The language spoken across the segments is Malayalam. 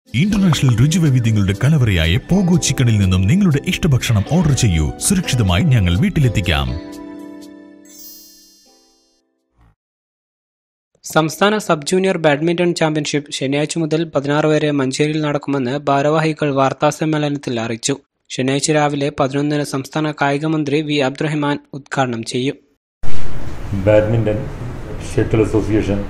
ഇന്റർനാഷണൽ രുചിവൈവിധ്യങ്ങളുടെ കലവറയായ പോഗോ ചിക്കനിൽ നിന്നും നിങ്ങളുടെ ഇഷ്ടഭക്ഷണം ഓർഡർ ചെയ്യൂ സുരക്ഷിതമായി ഞങ്ങൾ വീട്ടിലെത്തിക്കാം സംസ്ഥാന സബ് ജൂനിയർ ബാഡ്മിന്റൺ ചാമ്പ്യൻഷിപ്പ് ശനിയാഴ്ച മുതൽ പതിനാറ് വരെ മഞ്ചേരിയിൽ നടക്കുമെന്ന് ഭാരവാഹികൾ വാർത്താസമ്മേളനത്തിൽ അറിയിച്ചു ശനിയാഴ്ച രാവിലെ പതിനൊന്നിന് സംസ്ഥാന കായിക മന്ത്രി വി അബ്ദുറഹ്മാൻ ഉദ്ഘാടനം ചെയ്യും ബാഡ്മിൻ്റൺ ഷട്ടിൽ അസോസിയേഷൻ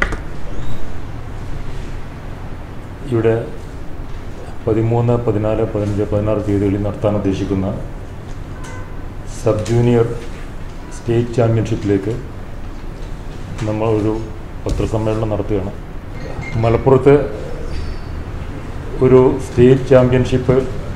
ഇവിടെ പതിമൂന്ന് പതിനാല് പതിനഞ്ച് പതിനാറ് തീയതികളിൽ നടത്താൻ ഉദ്ദേശിക്കുന്ന സബ് ജൂനിയർ സ്റ്റേറ്റ് ചാമ്പ്യൻഷിപ്പിലേക്ക് നമ്മൾ ഒരു പത്രസമ്മേളനം നടത്തുകയാണ് മലപ്പുറത്ത് ഒരു സ്റ്റേറ്റ് ചാമ്പ്യൻഷിപ്പ്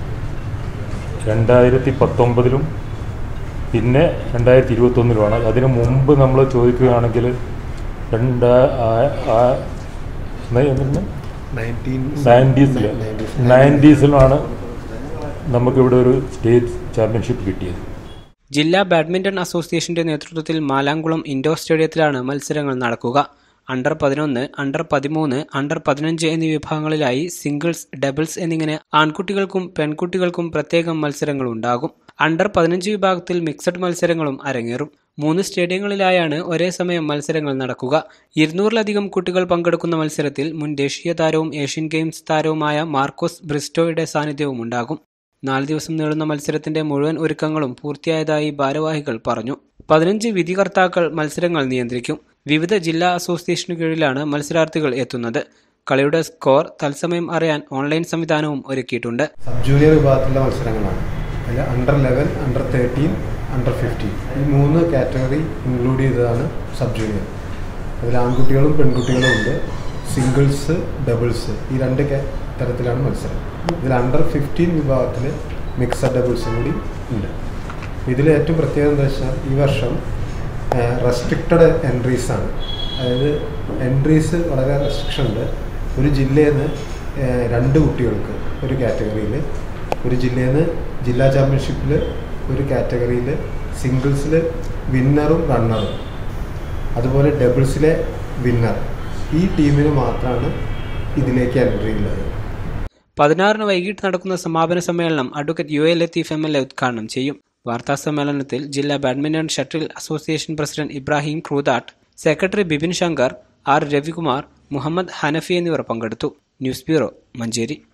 രണ്ടായിരത്തി പത്തൊമ്പതിലും പിന്നെ രണ്ടായിരത്തി ഇരുപത്തൊന്നിലുമാണ് അതിനു മുമ്പ് നമ്മൾ ചോദിക്കുകയാണെങ്കിൽ രണ്ടാ ആ- ആ- എന്നാ ഇതിന്? നയൻറ്റീസിൽ നയൻറ്റീസിലാണ് നമുക്കിവിടെ ഒരു സ്റ്റേറ്റ് ചാമ്പ്യൻഷിപ്പ് കിട്ടിയത് ജില്ലാ ബാഡ്മിന്റൺ അസോസിയേഷന്റെ നേതൃത്വത്തിൽ മാലാങ്കുളം ഇൻഡോർ സ്റ്റേഡിയത്തിലാണ് മത്സരങ്ങൾ നടക്കുക അണ്ടർ പതിനൊന്ന് അണ്ടർ പതിമൂന്ന് അണ്ടർ പതിനഞ്ച് എന്നീ വിഭാഗങ്ങളിലായി സിംഗിൾസ് ഡബിൾസ് എന്നിങ്ങനെ ആൺകുട്ടികൾക്കും പെൺകുട്ടികൾക്കും പ്രത്യേകം മത്സരങ്ങൾ ഉണ്ടാകും അണ്ടർ പതിനഞ്ച് വിഭാഗത്തിൽ മിക്സഡ് മത്സരങ്ങളും അരങ്ങേറും മൂന്ന് സ്റ്റേഡിയങ്ങളിലായാണ് ഒരേ സമയം മത്സരങ്ങൾ നടക്കുക ഇരുന്നൂറിലധികം കുട്ടികൾ പങ്കെടുക്കുന്ന മത്സരത്തിൽ മുൻ ദേശീയ താരവും ഏഷ്യൻ ഗെയിംസ് താരവുമായ മാർക്കോസ് ബ്രിസ്റ്റോയുടെ സാന്നിധ്യവും ഉണ്ടാകും നാല് ദിവസം നീളുന്ന മത്സരത്തിന്റെ മുഴുവൻ ഒരുക്കങ്ങളും പൂർത്തിയായതായി ഭാരവാഹികൾ പറഞ്ഞു പതിനഞ്ച് വിധികർത്താക്കൾ മത്സരങ്ങൾ നിയന്ത്രിക്കും വിവിധ ജില്ലാ അസോസിയേഷനു കീഴിലാണ് മത്സരാർത്ഥികൾ എത്തുന്നത് കളിയുടെ സ്കോർ തത്സമയം അറിയാൻ ഓൺലൈൻ സംവിധാനവും ഒരുക്കിയിട്ടുണ്ട് സബ് ജൂനിയർ വിഭാഗത്തിലുള്ള മത്സരങ്ങളാണ് അതിൽ under eleven under thirteen under fifteen ഈ മൂന്ന് കാറ്റഗറി ഇൻക്ലൂഡ് ചെയ്തതാണ് സബ് ജൂനിയർ അതിൽ ആൺകുട്ടികളും പെൺകുട്ടികളും ഉണ്ട് സിംഗിൾസ് ഡബിൾസ് ഈ രണ്ട് കാ- തരത്തിലാണ് മത്സരം ഇതിൽ അണ്ടർ ഫിഫ്റ്റീൻ വിഭാഗത്തിൽ മിക്സഡ് ഡബിൾസും കൂടി ഉണ്ട് ഇതിൽ ഏറ്റവും പ്രത്യേകത എന്താ വെച്ചാൽ ഈ വർഷം റെസ്ട്രിക്റ്റഡ് എൻട്രീസ് ആണ് അതായത് എൻട്രീസ് വളരെ റെസ്ട്രിക്ഷൻ ഉണ്ട് ഒരു ജില്ലയിൽ നിന്ന് ഏഹ്, രണ്ട് കുട്ടികൾക്ക് ഒരു കാറ്റഗറിയിൽ ഒരു ജില്ലയിൽ നിന്ന് ജില്ലാ ചാമ്പ്യൻഷിപ്പിൽ ഒരു കാറ്റഗറിയിൽ സിംഗിൾസിൽ വിന്നറും റണ്ണറും അതുപോലെ ഡബിൾസിലെ വിന്നർ ഈ ടീമിന് മാത്രമാണ് ഇതിലേക്ക് എൻട്രി ഉള്ളത് പതിനാറിന് വൈകിട്ട് നടക്കുന്ന സമാപന സമ്മേളനം advocate U A Latheef M L A ഉദ്ഘാടനം ചെയ്യും വാർത്താ സമ്മേളനത്തിൽ ജില്ലാ badminton shuttle association president Ibrahim ക്രൂദാട്ട് സെക്രട്ടറി ബിപിൻ ശങ്കർ ആർ രവികുമാർ മുഹമ്മദ് ഹനഫി എന്നിവർ പങ്കെടുത്തു ന്യൂസ് ബ്യൂറോ മഞ്ചേരി